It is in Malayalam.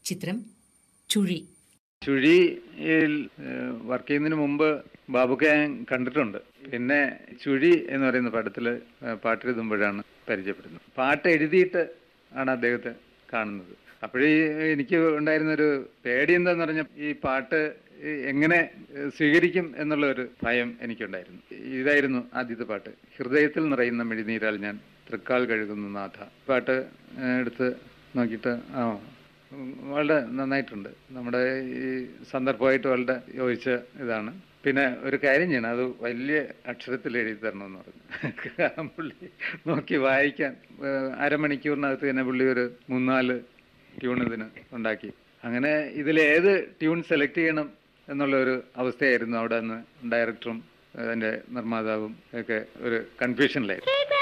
ചിത്രം ചുഴി ചുഴിയിൽ വർക്ക് ചെയ്യുന്നതിന് മുമ്പ് ബാബുക്കെ ഞാൻ കണ്ടിട്ടുണ്ട് പിന്നെ ചുഴി എന്ന് പറയുന്ന പടത്തിൽ പാട്ടെഴുതുമ്പോഴാണ് പരിചയപ്പെടുന്നത് പാട്ട് എഴുതിയിട്ട് ആണ് അദ്ദേഹത്തെ കാണുന്നത് അപ്പോഴേ എനിക്ക് ഉണ്ടായിരുന്ന ഒരു പേടി എന്താന്ന് പറഞ്ഞാൽ ഈ പാട്ട് എങ്ങനെ സ്വീകരിക്കും എന്നുള്ള ഒരു ഭയം എനിക്കുണ്ടായിരുന്നു ഇതായിരുന്നു ആദ്യത്തെ പാട്ട് ഹൃദയത്തിൽ നിറയുന്ന മിഴിനീരാൽ ഞാൻ തൃക്കാൽ കഴുകുന്നു നാഥ പാട്ട് ഏഹ്, എടുത്ത് നോക്കിയിട്ട് ആ ഉം, വളരെ നന്നായിട്ടുണ്ട് നമ്മുടെ ഈ സന്ദർഭമായിട്ട് വളരെ യോജിച്ച ഇതാണ് പിന്നെ ഒരു കാര്യം ചെയ്യണം അത് വലിയ അക്ഷരത്തിൽ എഴുതി തരണമെന്ന് പറഞ്ഞു പുള്ളി നോക്കി വായിക്കാൻ ഏഹ്, അരമണിക്കൂറിനകത്ത് തന്നെ പുള്ളി ഒരു മൂന്നാല് ട്യൂൺ ഇതിന് ഉണ്ടാക്കി അങ്ങനെ ഇതിലേത് ട്യൂൺ സെലക്ട് ചെയ്യണം എന്നുള്ള ഒരു അവസ്ഥയായിരുന്നു അവിടെ നിന്ന് ഡയറക്ടറും അതിൻ്റെ നിർമ്മാതാവും ഒക്കെ ഒരു കൺഫ്യൂഷനിലായിരുന്നു